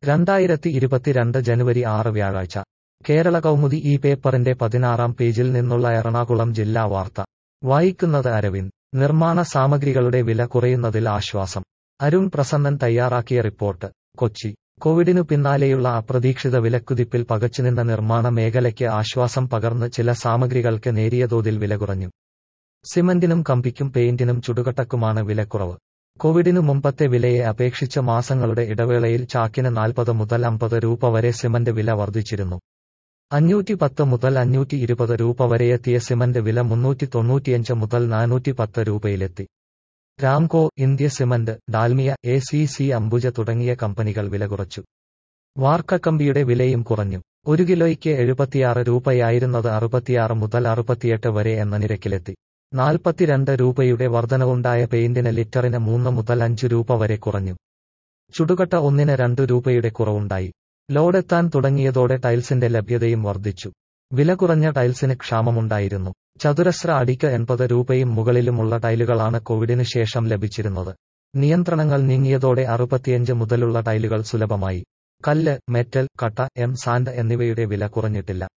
രണ്ടായിരത്തി ഇരുപത്തിരണ്ട് ജനുവരി ആറ് വ്യാഴാഴ്ച കേരള കൗമുദി ഈ പേപ്പറിന്റെ പതിനാറാം പേജിൽ നിന്നുള്ള എറണാകുളം ജില്ലാ വാർത്ത വായിക്കുന്നത് അരവിന്ദ് നിർമ്മാണ സാമഗ്രികളുടെ വില കുറയുന്നതിൽ ആശ്വാസം അരുൺ പ്രസന്നൻ തയ്യാറാക്കിയ റിപ്പോർട്ട് കൊച്ചി കോവിഡിനു പിന്നാലെയുള്ള അപ്രതീക്ഷിത വിലക്കുതിപ്പിൽ പകച്ചുനിന്ന നിർമ്മാണ മേഖലയ്ക്ക് ആശ്വാസം പകർന്ന് ചില സാമഗ്രികൾക്ക് നേരിയ തോതിൽ വില കുറഞ്ഞു സിമന്റിനും കമ്പിക്കും പെയിന്റിനും ചുടുകട്ടക്കുമാണ് വിലക്കുറവ് കോവിഡിനു മുമ്പത്തെ വിലയെ അപേക്ഷിച്ച് മാസങ്ങളുടെ ഇടവേളയിൽ ചാക്കിന് നാൽപ്പത് മുതൽ അമ്പത് രൂപ വരെ സിമന്റ് വില വർദ്ധിച്ചിരുന്നു അഞ്ഞൂറ്റി പത്ത് മുതൽ അഞ്ഞൂറ്റി ഇരുപത് രൂപ വരെയെത്തിയ സിമന്റ് വില മുന്നൂറ്റി തൊണ്ണൂറ്റിയഞ്ച് മുതൽ നാനൂറ്റി പത്ത് രൂപയിലെത്തി Ramco India Cement Dalmia A C C Ambuja തുടങ്ങിയ കമ്പനികൾ വില കുറച്ചു വാർക്കക്കമ്പിയുടെ വിലയും കുറഞ്ഞു ഒരു കിലോയ്ക്ക് എഴുപത്തിയാറ് രൂപയായിരുന്നത് അറുപത്തിയാറ് മുതൽ അറുപത്തിയെട്ട് വരെ എന്ന നിരക്കിലെത്തി നാൽപ്പത്തിരണ്ട് രൂപയുടെ വർധനവുണ്ടായ പെയിന്റിന് ലിറ്ററിന് മൂന്ന് മുതൽ അഞ്ച് രൂപ വരെ കുറഞ്ഞു ചുടുകട്ട ഒന്നിന് രണ്ടു രൂപയുടെ കുറവുണ്ടായി ലോഡെത്താൻ തുടങ്ങിയതോടെ ടൈൽസിന്റെ ലഭ്യതയും വർദ്ധിച്ചു വില കുറഞ്ഞ ടൈൽസിന് ക്ഷാമമുണ്ടായിരുന്നു ചതുരശ്ര അടിക്ക് എൺപത് രൂപയും മുകളിലുമുള്ള ടൈലുകളാണ് കോവിഡിന് ശേഷം ലഭിച്ചിരുന്നത് നിയന്ത്രണങ്ങൾ നീങ്ങിയതോടെ അറുപത്തിയഞ്ച് മുതലുള്ള ടൈലുകൾ സുലഭമായി കല്ല് മെറ്റൽ കട്ട എം സാൻഡ് എന്നിവയുടെ വില കുറഞ്ഞിട്ടില്ല